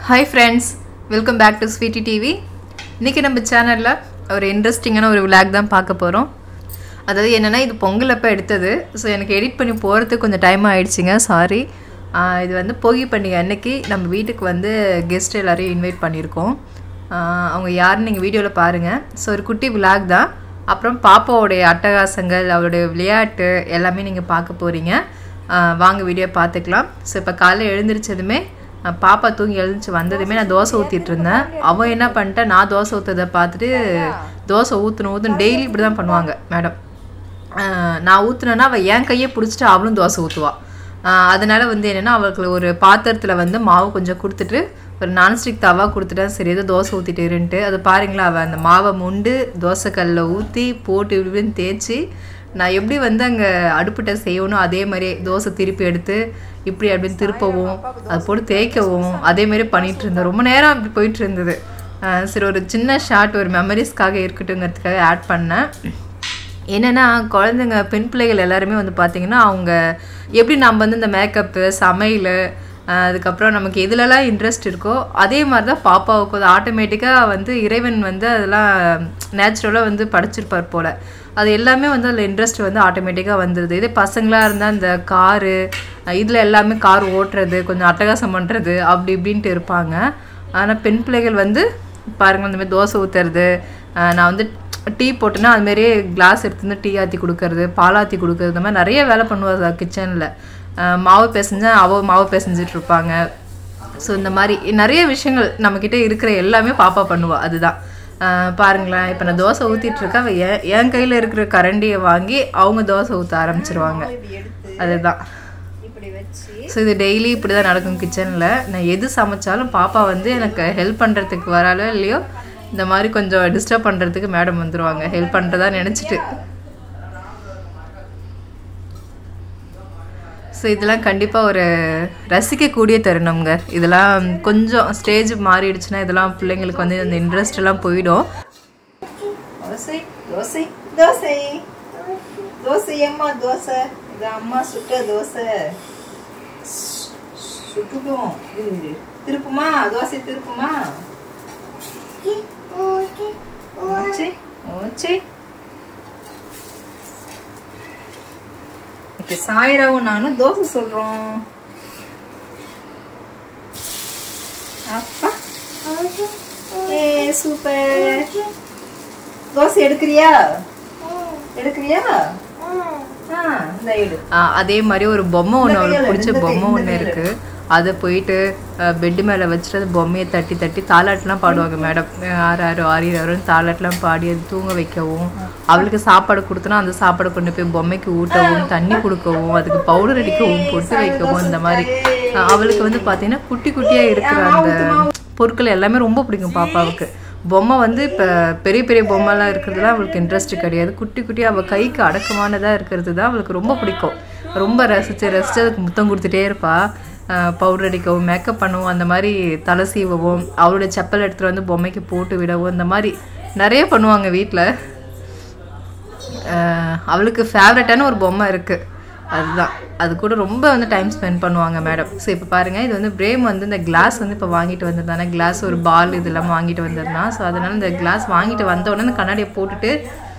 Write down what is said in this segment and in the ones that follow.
Hi friends welcome back to Sweety TV இன்றைக்கி நம்ம சேனலில் ஒரு இன்ட்ரெஸ்டிங்கான ஒரு விளாக் தான் பார்க்க போகிறோம் அதாவது என்னென்னா இது பொங்கல் அப்போ எடுத்தது ஸோ எனக்கு எடிட் பண்ணி போகிறதுக்கு கொஞ்சம் டைம் ஆயிடுச்சுங்க சாரி இது வந்து போகி பண்டிகை அன்னைக்கு நம்ம வீட்டுக்கு வந்து கெஸ்ட் எல்லாரையும் இன்வைட் பண்ணியிருக்கோம் ஆஹ் அவங்க யாருன்னு நீங்கள் வீடியோவில் பாருங்கள் ஸோ ஒரு குட்டி விளாக் தான் அப்புறம் பாப்பாவோடைய அட்டகாசங்கள் அவளுடைய விளையாட்டு எல்லாமே நீங்கள் பார்க்க போகிறீங்க வாங்க வீடியோ பார்த்துக்கலாம் ஸோ இப்போ காலைல எழுந்திரிச்சதுமே அஹ் பாப்பா தூங்கி எழுந்துச்சு வந்ததுமே நான் தோசை ஊற்றிட்டு இருந்தேன் அவன் என்ன பண்ணிட்டா நான் தோசை ஊற்றுறதை பார்த்துட்டு தோசை ஊற்றணும் ஊற்றணும் டெய்லி இப்படி தான் பண்ணுவாங்க மேடம் நான் ஊற்றுனேன்னா அவள் என் கையை பிடிச்சிட்டு அவளும் தோசை ஊற்றுவா அதனால வந்து என்னென்னா அவளுக்கு ஒரு பாத்திரத்தில் வந்து மாவு கொஞ்சம் கொடுத்துட்டு ஒரு நான்ஸ்டிக் தவா கொடுத்துட்டேன் சரி ஏதோ தோசை ஊற்றிட்டு இருன்ட்டு அது பாருங்களா அவள் அந்த மாவை முண்டு தோசைக்கல்லில் ஊற்றி போட்டு இப்படின்னு தேய்ச்சி நான் எப்படி வந்து அங்கே அடுப்பிட்ட செய்யணும் அதே மாதிரி தோசை திருப்பி எடுத்து இப்படி அப்படின்னு திருப்பவும் அது போட்டு தேய்க்கவும் அதே மாதிரி பண்ணிட்டு இருந்தேன் ரொம்ப நேரம் அப்படி போயிட்டு இருந்தது அஹ் சரி ஒரு சின்ன ஷார்ட் ஒரு மெமரிஸ்க்காக இருக்கட்டுங்கிறதுக்காக ஆட் பண்ணேன் என்னென்னா குழந்தைங்க பெண் பிள்ளைகள் எல்லாருமே வந்து பார்த்திங்கன்னா அவங்க எப்படி நம்ம வந்து இந்த மேக்கப்பு சமையல் அஹ் அதுக்கப்புறம் நமக்கு எதுலலாம் இன்ட்ரெஸ்ட் இருக்கோ அதே மாதிரி தான் பாப்பாவுக்கு அது ஆட்டோமேட்டிக்காக வந்து இறைவன் வந்து அதெல்லாம் நேச்சுரலாக வந்து படைச்சிருப்பார் போல் அது எல்லாமே வந்து அதில் இன்ட்ரெஸ்ட் வந்து ஆட்டோமேட்டிக்காக வந்துடுது இதே பசங்களாக இருந்தால் இந்த காரு இதில் எல்லாமே கார் ஓட்டுறது கொஞ்சம் அட்டகாசம் பண்ணுறது அப்படி இப்படின்ட்டு இருப்பாங்க ஆனால் பெண் பிள்ளைகள் வந்து பாருங்கள் இந்த மாதிரி தோசை ஊற்றுறது நான் வந்து டீ போட்டேன்னா அதுமாரியே கிளாஸ் எடுத்து வந்து டீ ஆற்றி கொடுக்கறது பாலாத்தி கொடுக்கறது இந்த மாதிரி நிறைய வேலை பண்ணுவாங்க கிச்சனில் மாவு பிசைஞ்சா அவ மாவு பிசைஞ்சிட்டு இருப்பாங்க ஸோ இந்த மாதிரி நிறைய விஷயங்கள் நம்மக்கிட்ட இருக்கிற எல்லாமே பாப்பா பண்ணுவா அதுதான் அஹ் பாருங்களேன் இப்போ நான் தோசை ஊற்றிட்டு இருக்கேன் அவ என் என் கையில் இருக்கிற கரண்டியை வாங்கி அவங்க தோசை ஊற்ற ஆரம்பிச்சிருவாங்க அதுதான் இப்படி வச்சு ஸோ இது டெய்லி இப்படி தான் நடக்கும் கிச்சனில் நான் எது சமைச்சாலும் பாப்பா வந்து எனக்கு ஹெல்ப் பண்ணுறதுக்கு வராலோ இல்லையோ இந்த மாதிரி கொஞ்சம் டிஸ்டர்ப் பண்ணுறதுக்கு மேடம் வந்துடுவாங்க ஹெல்ப் பண்ணுறதா நினச்சிட்டு ஸோ இதெல்லாம் கண்டிப்பாக ஒரு ரசிக்கக்கூடிய தருணம்ங்க இதெல்லாம் கொஞ்சம் ஸ்டேஜ் மாறிடுச்சுன்னா இதெல்லாம் பிள்ளைங்களுக்கு வந்து அந்த இன்ட்ரெஸ்ட் எல்லாம் போயிடும் தோசை தோசை தோசை தோசை அம்மா தோசை இது அம்மா சுட்ட தோசை சுட்டுடும் இது இது. திருப்புமா தோசை திருப்புமா ஓச்சை ஓச்சை இப்போ சாயிராவும் நானும் தோசை சொல்றோம் அப்பா ஏ சூப்பர் தோசை எடுக்கிறியா எடுக்கிறியா ஆ இந்த எடு ஆ, அதே மாதிரி ஒரு பொம்மை ஒன்று அவளுக்கு பிடிச்ச பொம்மை ஒன்று இருக்கு அதை போயிட்டு பெட்டு மேலே வச்சுட்டு அந்த பொம்மையை தட்டி தட்டி தாலாட்டுலாம் பாடுவாங்க மேடம் ஆறு ஆறு ஆறு ஆறுன்னு தாலாட்டுலாம் பாடி அது தூங்க வைக்கவும் அவளுக்கு சாப்பாடு கொடுத்தனா அந்த சாப்பாடு கொண்டு போய் பொம்மைக்கு ஊட்டவும் தண்ணி கொடுக்கவும் அதுக்கு பவுடர் அடிக்கவும் பொட்டு வைக்கவும் இந்த மாதிரி ஆ, அவளுக்கு வந்து பார்த்தீங்கன்னா குட்டி குட்டியாக இருக்கிற அந்த பொருட்கள் எல்லாமே ரொம்ப பிடிக்கும் பாப்பாவுக்கு பொம்மை வந்து இப்போ பெரிய பெரிய பொம்மைலாம் இருக்கிறதுலாம் அவளுக்கு இன்ட்ரெஸ்ட் கிடையாது குட்டி குட்டி அவள் கைக்கு அடக்கமானதாக இருக்கிறது தான் அவளுக்கு ரொம்ப பிடிக்கும் ரொம்ப ரசித்து ரசித்து அதுக்கு முத்தம் கொடுத்துட்டே இருப்பாள் பவுடர் அடிக்கவும் மேக்கப் பண்ணவும் அந்த மாதிரி தலை சீவவும் அவளுடைய செப்பல் எடுத்துகிட்டு வந்து பொம்மைக்கு போட்டு விடவும் இந்த மாதிரி நிறைய பண்ணுவாங்க வீட்டில் அவளுக்கு ஃபேவரட்டான ஒரு பொம்மை இருக்குது அதுதான் அது கூட ரொம்ப வந்து டைம் ஸ்பெண்ட் பண்ணுவாங்க மேடம் ஸோ இப்போ பாருங்கள் இது வந்து பிரேம் வந்து இந்த கிளாஸ் வந்து இப்போ வாங்கிட்டு வந்திருந்தானே கிளாஸ் ஒரு பால் இதெல்லாம் வாங்கிட்டு வந்திருந்தான் ஸோ அதனால் இந்த கிளாஸ் வாங்கிட்டு வந்த உடனே இந்த கண்ணாடியை போட்டுட்டு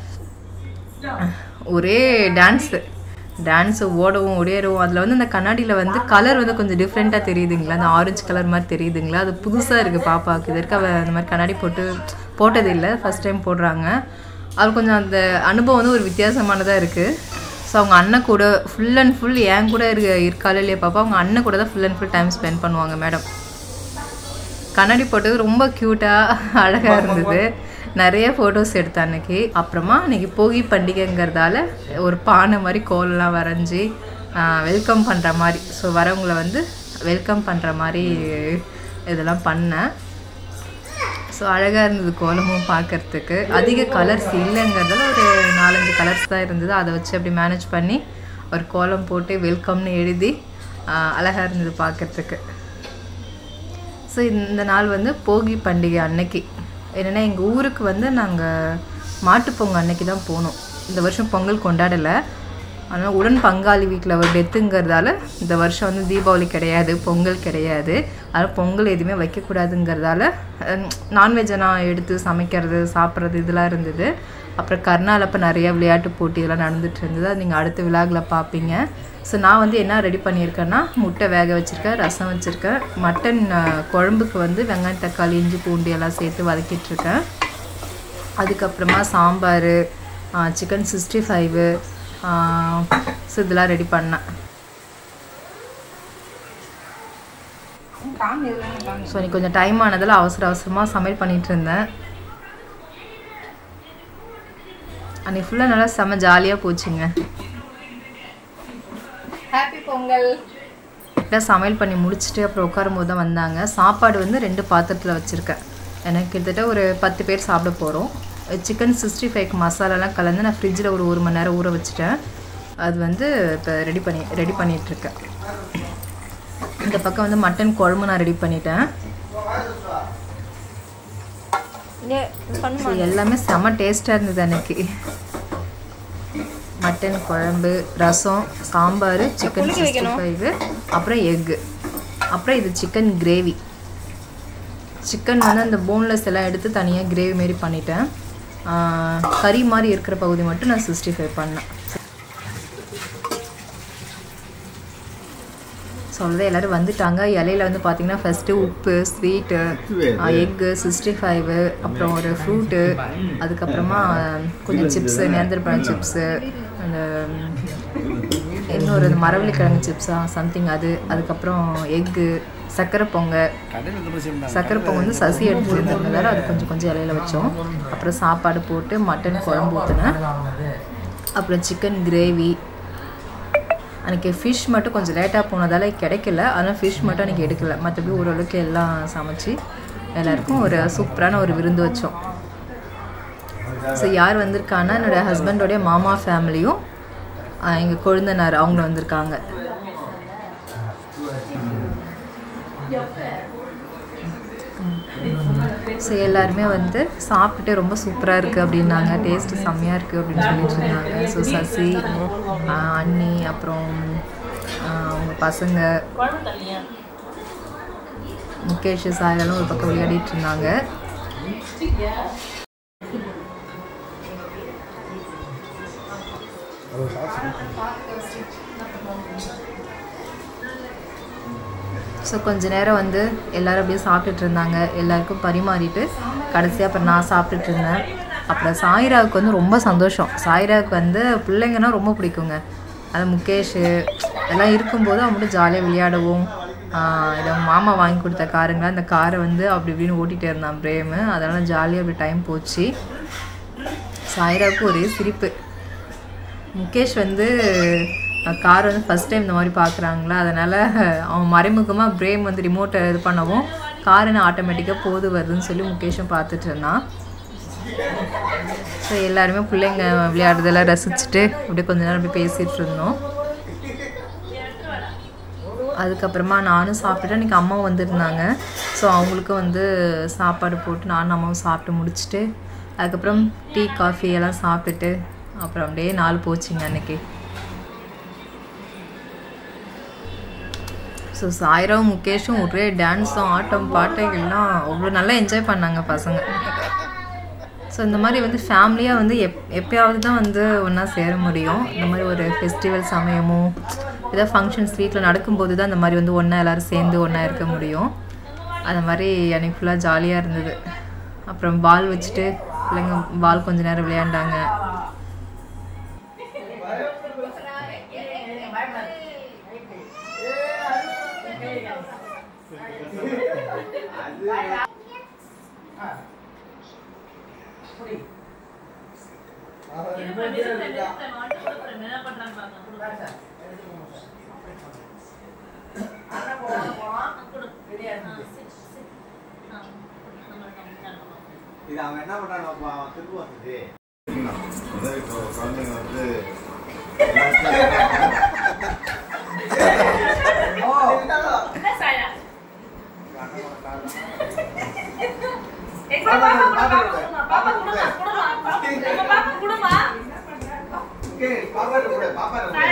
ஒரே டான்ஸு டான்ஸு ஓடவும் ஒடியறவும் அதில் வந்து அந்த கண்ணாடியில் வந்து கலர் வந்து கொஞ்சம் டிஃப்ரெண்ட்டாக தெரியுதுங்களா அந்த ஆரஞ்சு கலர் மாதிரி தெரியுதுங்களா அது புதுசாக இருக்குது பாப்பாவுக்கு இது வரைக்கும் அவள் அந்த மாதிரி கண்ணாடி போட்டு போட்டது இல்லை ஃபஸ்ட் டைம் போடுறாங்க அது கொஞ்சம் அந்த அனுபவம் வந்து ஒரு வித்தியாசமானதாக இருக்குது ஸோ அவங்க அண்ணன் கூட ஃபுல் அண்ட் ஃபுல் என் கூட இருக்க இருக்காளோ இல்லையா பாப்பா அவங்க அண்ணன் கூட தான் full and full time spend பண்ணுவாங்க மேடம் கண்ணாடி போட்டது ரொம்ப க்யூட்டாக அழகாக இருந்தது நிறைய ஃபோட்டோஸ் எடுத்தேன் அன்னைக்கு அப்புறமா அன்னைக்கு போகி பண்டிகைங்கிறதால ஒரு பானை மாதிரி கோலம்லாம் வரைஞ்சி வெல்கம் பண்ணுற மாதிரி ஸோ வரவங்கள வந்து வெல்கம் பண்ணுற மாதிரி இதெல்லாம் பண்ணேன் ஸோ அழகாக இருந்தது கோலமும் பார்க்கறதுக்கு அதிக கலர்ஸ் இல்லைங்கிறதால ஒரு நாலஞ்சு கலர்ஸ் தான் இருந்தது அதை வச்சு அப்படி மேனேஜ் பண்ணி ஒரு கோலம் போட்டு வெல்கம்னு எழுதி அழகாக இருந்தது பார்க்கறதுக்கு ஸோ இந்த நாள் வந்து போகி பண்டிகை அன்னைக்கு என்னென்னா எங்கள் ஊருக்கு வந்து நாங்கள் மாட்டுப்பொங்கல் அன்னைக்கு தான் போனோம் இந்த வருஷம் பொங்கல் கொண்டாடலை ஆனால் உடன் பங்காளி வீட்டில் ஒரு டெத்துங்கிறதால இந்த வருஷம் வந்து தீபாவளி கிடையாது பொங்கல் கிடையாது அதனால் பொங்கல் எதுவுமே வைக்கக்கூடாதுங்கிறதால நான்வெஜ்ஜை நான் எடுத்து சமைக்கிறது சாப்பிட்றது இதெல்லாம் இருந்தது அப்புறம் கர்நாள் அப்போ நிறைய விளையாட்டு போட்டி இதெல்லாம் நடந்துட்டு இருந்தது அது நீங்கள் அடுத்த விழாவில் பார்ப்பீங்க ஸோ நான் வந்து என்ன ரெடி பண்ணியிருக்கேன்னா முட்டை வேக வச்சுருக்கேன் ரசம் வச்சுருக்கேன் மட்டன் அஹ், குழம்புக்கு வந்து வெங்காயம் தக்காளி இஞ்சி பூண்டு எல்லாம் சேர்த்து வதக்கிட்டு இருக்கேன் அதுக்கப்புறமா sambar chicken sixty five so இதெல்லாம் ரெடி பண்ணேன் காமி இதெல்லாம் காமி ஸோ இன்னைக்கு கொஞ்சம் டைம் ஆனதில் அவசர அவசரமாக சமையல் பண்ணிட்டு இருந்தேன் அன்னைக்கு ஃபுல்லாக நல்லா செம்ம ஜாலியாக போச்சுங்க ஹாப்பி பொங்கல் கரெக்டாக சமையல் பண்ணி முடிச்சுட்டு அப்புறம் உட்காரும்போது தான் வந்தாங்க சாப்பாடு வந்து ரெண்டு பாத்திரத்தில் வச்சுருக்கேன் எனக்கு கிட்டத்தட்ட ஒரு பத்து பேர் சாப்பிட போகிறோம் சிக்கன் சிக்ஸ்டி ஃபைவ்க்கு மசாலாலாம் கலந்து நான் ஃப்ரிட்ஜில் ஒரு ஒரு மணி நேரம் ஊற வச்சுட்டேன் அது வந்து இப்போ ரெடி பண்ணி ரெடி பண்ணிகிட்ருக்கேன் இந்த பக்கம் வந்து மட்டன் குழம்பு நான் ரெடி பண்ணிட்டேன் ஸோ எல்லாமே செம்ம டேஸ்ட்டாக இருந்தது அன்னைக்கு மட்டன் குழம்பு rasam sambar chicken sixty five அப்புறம் எக்கு அப்புறம் இது சிக்கன் கிரேவி சிக்கன் வந்து அந்த போன்லெஸ் எல்லாம் எடுத்து தனியாக கிரேவி மாரி பண்ணிட்டேன் ஆஹ் கறி மாதிரி இருக்கிற பகுதி மட்டும் நான் சிக்ஸ்டி ஃபைவ் பண்ணேன் சொல்லுறது எல்லோரும் வந்துட்டாங்க இலையில வந்து பார்த்தீங்கன்னா ஃபஸ்ட்டு உப்பு ஸ்வீட்டு எக்கு சிக்ஸ்டி ஃபைவ் அப்புறம் ஒரு ஃப்ரூட்டு அதுக்கப்புறமா கொஞ்சம் சிப்ஸு நேந்திரப்பழம் சிப்ஸு அந்த இன்னொரு இந்த மரவள்ளிக்கிழங்கு சிப்ஸா சம்திங் அது அதுக்கப்புறம் எக்கு சர்க்கரை பொங்கல் சர்க்கரை பொங்கல் வந்து சசி எடுத்து இருந்ததுனால அது கொஞ்சம் கொஞ்சம் இலையில வச்சோம் அப்புறம் சாப்பாடு போட்டு மட்டன் குழம்பு ஊற்றினேன் அப்புறம் சிக்கன் கிரேவி அன்றைக்கி ஃபிஷ் மட்டும் கொஞ்சம் லேட்டாக போனதால கிடைக்கல ஆனால் ஃபிஷ் மட்டும் அன்றைக்கி எடுக்கல மற்றபடி ஓரளவுக்கு எல்லாம் சமைச்சு எல்லாருக்கும் ஒரு சூப்பரான ஒரு விருந்து வச்சோம் ஸோ யார் வந்திருக்கான்னா என்னோடய ஹஸ்பண்டோடைய மாமா ஃபேமிலியும் எங்கள் கொழுந்தனார் அவங்க வந்திருக்காங்க ஸோ எல்லாருமே வந்து சாப்பிட்டுட்டு ரொம்ப சூப்பராக இருக்குது அப்படின்னாங்க டேஸ்ட்டு செம்மையாக இருக்குது அப்படின்னு சொல்லிட்டு இருந்தாங்க ஸோ சசி ஆஹ் அண்ணி அப்புறம் ஆஹ் அவங்க பசங்க முகேஷ் சாயெல்லாம் ஒரு பக்கம் விளையாடிட்டு இருந்தாங்க ஸோ கொஞ்ச நேரம் வந்து எல்லாரும் அப்படியே சாப்பிட்டுட்டு இருந்தாங்க எல்லாருக்கும் பரிமாறிட்டு கடைசியாக அப்புறம் நான் சாப்பிட்டுட்டு இருந்தேன் அப்புறம் சாயிராவுக்கு வந்து ரொம்ப சந்தோஷம் சாயிராவுக்கு வந்து பிள்ளைங்கன்னா ரொம்ப பிடிக்குங்க அது முகேஷ் எல்லாம் இருக்கும்போது அவங்க மட்டும் ஜாலியாக விளையாடவும் ஆஹ் இதை அவங்க மாமா வாங்கி கொடுத்த காருங்க அந்த காரை வந்து அப்படி இப்படின்னு ஓட்டிகிட்டே இருந்தான் பிரேமு அதெல்லாம் ஜாலியாக அப்படி டைம் போச்சு சாயிராவுக்கு ஒரே சிரிப்பு முகேஷ் வந்து கார் வந்து ஃபஸ்ட் டைம் இந்த மாதிரி பார்க்குறாங்களா அதனால் அவன் மறைமுகமாக பிரேம் வந்து ரிமோட்டை இது பண்ணவும் கார் என்ன ஆட்டோமேட்டிக்காக போது வருதுன்னு சொல்லி முகேஷும் பார்த்துட்டு இருந்தான் ஸோ எல்லாருமே பிள்ளைங்க விளையாடுறதெல்லாம் ரசிச்சுட்டு அப்படியே கொஞ்ச நேரம் அப்படியே பேசிகிட்டு இருந்தோம் அதுக்கப்புறமா நானும் சாப்பிட்டுட்டு அன்றைக்கி அம்மாவும் வந்திருந்தாங்க ஸோ அவங்களுக்கும் வந்து சாப்பாடு போட்டு நானும் அம்மாவும் சாப்பிட்டு முடிச்சுட்டு அதுக்கப்புறம் டீ காஃபி எல்லாம் சாப்பிட்டுட்டு அப்புறம் அப்படியே நாள் போச்சுங்க அன்னைக்கு ஸோ சாயிராவும் முகேஷும் ஒரே டான்ஸும் ஆட்டம் பாட்டு எல்லாம் அவ்வளோ நல்லா என்ஜாய் பண்ணாங்க பசங்க ஸோ இந்த மாதிரி வந்து ஃபேமிலியாக வந்து எப் எப்பயாவது தான் வந்து ஒன்றா சேர முடியும் இந்த மாதிரி ஒரு ஃபெஸ்டிவல் சமயமோ ஏதாவது ஃபங்க்ஷன்ஸ் வீட்டில் நடக்கும்போது தான் இந்த மாதிரி வந்து ஒன்றா எல்லோரும் சேர்ந்து ஒன்றா இருக்க முடியும் அந்த மாதிரி அன்னைக்கு ஃபுல்லாக ஜாலியாக இருந்தது அப்புறம் பால் வச்சுட்டு பிள்ளைங்க பால் கொஞ்ச நேரம் விளையாண்டாங்க இது அவன் என்ன பண்றான் அப்ப அவன் திரும்ப வந்துட்டு குழந்தைங்க வந்து பாப்பா கூட பாப்பா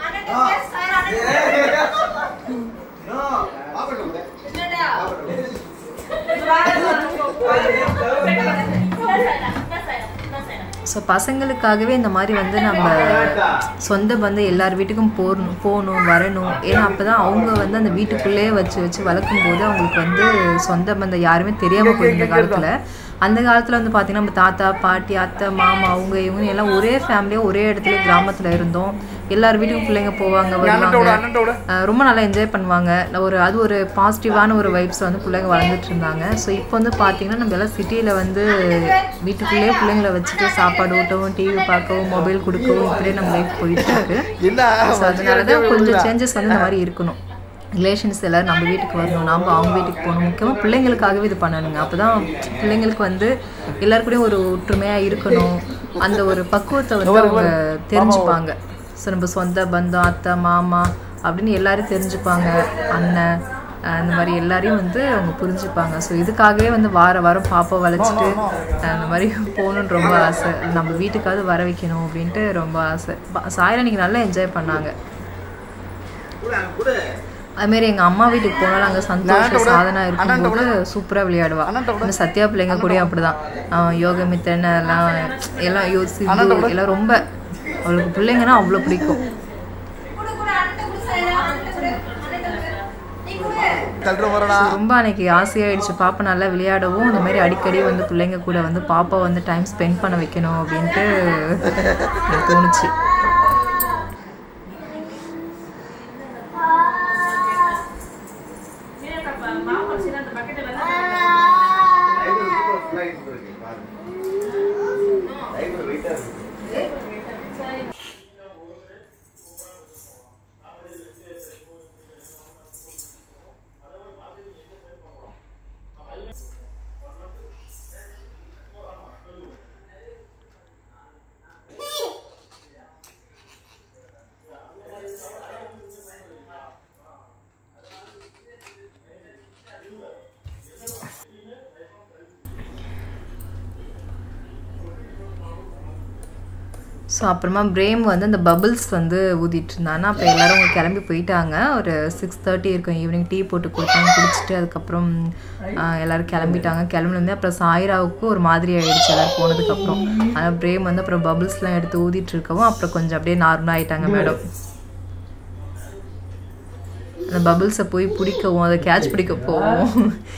ஸோ பசங்களுக்காகவே இந்த மாதிரி வந்து நம்ம சொந்த பந்தம் எல்லார் வீட்டுக்கும் போகணும் போகணும் வரணும் ஏன்னா அப்போ தான் அவங்க வந்து அந்த வீட்டுக்குள்ளேயே வச்சு வச்சு வளர்க்கும் போது அவங்களுக்கு வந்து சொந்த பந்தம் யாருமே தெரியாமல் போயிருந்த காலத்தில் அந்த காலத்தில் வந்து பார்த்திங்கன்னா நம்ம தாத்தா பாட்டி அத்தை மாமா அவங்க இவங்க எல்லாம் ஒரே ஃபேமிலியாக ஒரே இடத்துல கிராமத்தில் இருந்தோம் எல்லார் வீட்டுக்கும் பிள்ளைங்க போவாங்க வருவாங்க அஹ் ரொம்ப நல்லா என்ஜாய் பண்ணுவாங்க ஒரு அது ஒரு பாசிட்டிவான ஒரு வைப்ஸ் வந்து பிள்ளைங்க வளர்ந்துட்டு இருந்தாங்க ஸோ இப்போ வந்து பார்த்தீங்கன்னா நம்ம எல்லாம் சிட்டியில் வந்து வீட்டுக்குள்ளேயே பிள்ளைங்கள வச்சுட்டு சாப்பாடு ஊட்டவும் டிவி பார்க்கவும் மொபைல் கொடுக்கவும் இப்படியே நம்ம லைஃப் போயிட்டு இருக்கு ஸோ அதனால தான் கொஞ்சம் சேஞ்சஸ் வந்து இந்த மாதிரி இருக்கணும் ரிலேஷன்ஸ் எல்லோரும் நம்ம வீட்டுக்கு வரணும் நாம் அவங்க வீட்டுக்கு போகணும் முக்கியமாக பிள்ளைங்களுக்காகவே இது பண்ணணுங்க அப்போ தான் பிள்ளைங்களுக்கு வந்து எல்லாருக்கூடயும் ஒரு ஒற்றுமையாக இருக்கணும் அந்த ஒரு பக்குவத்தை வந்து அவங்க தெரிஞ்சுப்பாங்க ஸோ நம்ம சொந்த பந்தம் அத்தை மாமா அப்படின்னு எல்லாரும் தெரிஞ்சுப்பாங்க அண்ணன் அஹ் இந்த மாதிரி எல்லாரையும் வந்து அவங்க புரிஞ்சுப்பாங்க ஸோ இதுக்காகவே வந்து வார வாரம் பாப்பா வளைச்சிட்டு அஹ் இந்த மாதிரி போகணுன்னு ரொம்ப ஆசை நம்ம வீட்டுக்காவது வர வைக்கணும் அப்படின்ட்டு ரொம்ப ஆசை ப- சாயரா இன்னைக்கு நல்லா என்ஜாய் பண்ணாங்க அதுமாரி எங்கள் அம்மா வீட்டுக்கு போனாலும் அங்கே சந்தோஷ சாதனா இருக்கும்போது சூப்பராக விளையாடுவா இந்த சத்யா பிள்ளைங்க கூட அப்படிதான் அவன் யோகமித்தன் எல்லாம் எல்லாம் யோ சித்து எல்லாம் ரொம்ப அவளுக்கு பிள்ளைங்கன்னா அவ்வளோ பிடிக்கும் ரொம்ப அன்னைக்கு ஆசையாயிடுச்சு பாப்பா நல்லா விளையாடவும் இந்த மாதிரி அடிக்கடி வந்து பிள்ளைங்க கூட வந்து பாப்பா வந்து டைம் ஸ்பெண்ட் பண்ண வைக்கணும் அப்படின்ட்டு எனக்கு தோணுச்சு ஸோ அப்புறமா பிரேம் வந்து அந்த பபிள்ஸ் வந்து ஊதிட்டு இருந்தானா அப்போ எல்லாரும் அவங்க கிளம்பி போயிட்டாங்க ஒரு சிக்ஸ் தேர்ட்டி இருக்கும் ஈவினிங் டீ போட்டு கொடுத்தாங்க குடிச்சிட்டு அதுக்கப்புறம் ஆஹ், எல்லாரும் கிளம்பிட்டாங்க கிளம்புலேருந்து அப்புறம் சாயிராவுக்கு ஒரு மாதிரி ஆயிடுச்சு எல்லாரும் போனதுக்கப்புறம் ஆனால் பிரேம் வந்து அப்புறம் பபிள்ஸ்லாம் எடுத்து ஊதிட்டு இருக்கவும் அப்புறம் கொஞ்சம் அப்படியே நார்மலாக ஆயிட்டாங்க மேடம் அந்த பபிள்ஸை போய் பிடிக்கவும் அதை கேட்ச் பிடிக்க போவோம்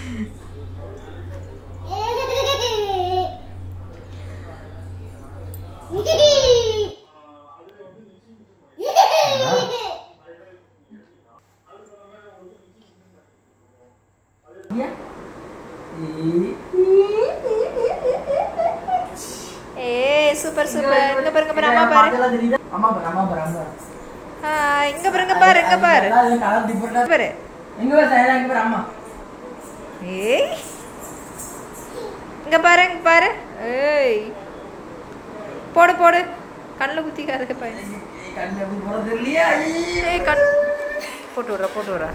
ஏய் சூப்பர் சூப்பர் இங்க பாருங்க பாரு அம்மா பாரு அம்மா பாரு அம்மா பாரு அம்மா ஆ, இங்க பாருங்க பாரு இங்க பாரு கலர் டிஃபரெண்டா பாரு எங்க பாரு சாயரா எங்க பாரு அம்மா ஏய் இங்க பாரு இங்க பாரு ஏய் போடு போடு கண்ணில் குத்திக்காத பையன் கண்ணு எப்படி போறது இல்லையா ஏய் கண் போட்டு விட்றா போட்டு விட்றா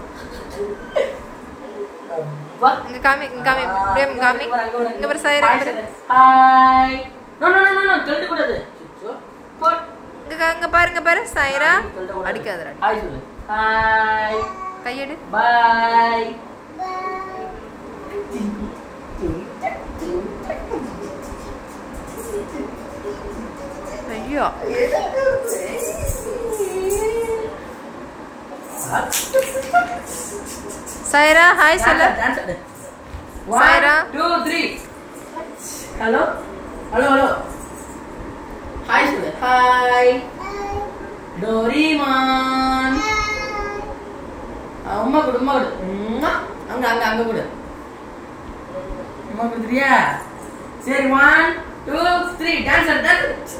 இங்க காமி இங்க காமி பிரேம் இங்க காமி இங்க பாரு சாயரா இங்க பாரு hi no no no no கழட்ட கூடாது போட் இங்க கா- இங்க பாரு இங்க பாரு சாயரா அடிக்காதடா ஹாய் சொல்லு ஹாய் கையெடு பை ஐயோ சாயரா ஹாய் சொல்லு Saira. Two three hello hello hello hi சொல்லு ஹாய் டோரிமான் அம்மா கொடு அம்மா கொடு உம்மா. அங்க அங்க அங்க கொடு அம்மா கொடுத்துறியா சரி one two three dance dance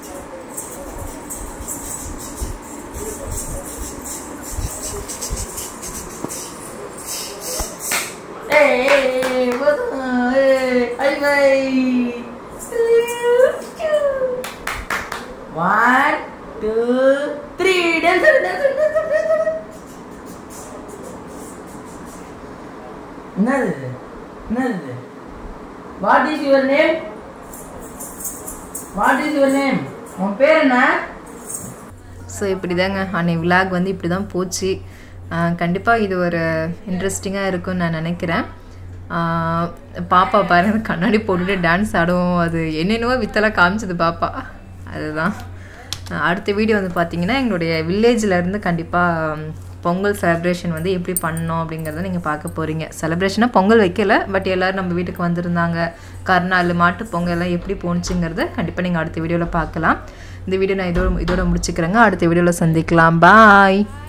Hey, what the? Hey, hey, hey. One, two, three. Dance, dance, dance, dance, dance. என்னது இது? என்னது இது? What is your name? What is your name? உன் பேர் என்ன ஸோ ஸோ இப்படி தாங்க அன்னை விலாக் வந்து இப்படி தான் போச்சு கண்டிப்பாக இது ஒரு இன்ட்ரெஸ்டிங்காக இருக்கும்னு நான் நினைக்கிறேன் ஆஹ் பாப்பா பாருங்க கண்ணாடி போட்டுட்டு டான்ஸ் ஆடும் அது என்னென்னவோ வித்தெல்லாம் காமிச்சது பாப்பா அதுதான் ஆஹ் அடுத்த வீடியோ வந்து பார்த்தீங்கன்னா எங்களுடைய வில்லேஜில் இருந்து கண்டிப்பாக பொங்கல் செலிப்ரேஷன் வந்து எப்படி பண்ணோம் அப்படிங்கிறத நீங்கள் பார்க்க போகிறீங்க செலிப்ரேஷனாக பொங்கல் வைக்கல பட் எல்லோரும் நம்ம வீட்டுக்கு வந்திருந்தாங்க கருநாள் மாட்டு பொங்கல் எல்லாம் எப்படி போணுச்சுங்கிறத கண்டிப்பாக நீங்கள் அடுத்த வீடியோவில் பார்க்கலாம் இந்த வீடியோ நான் இதோட இதோட முடிச்சுக்கிறேங்க அடுத்த வீடியோவில் சந்திக்கலாம் பாய்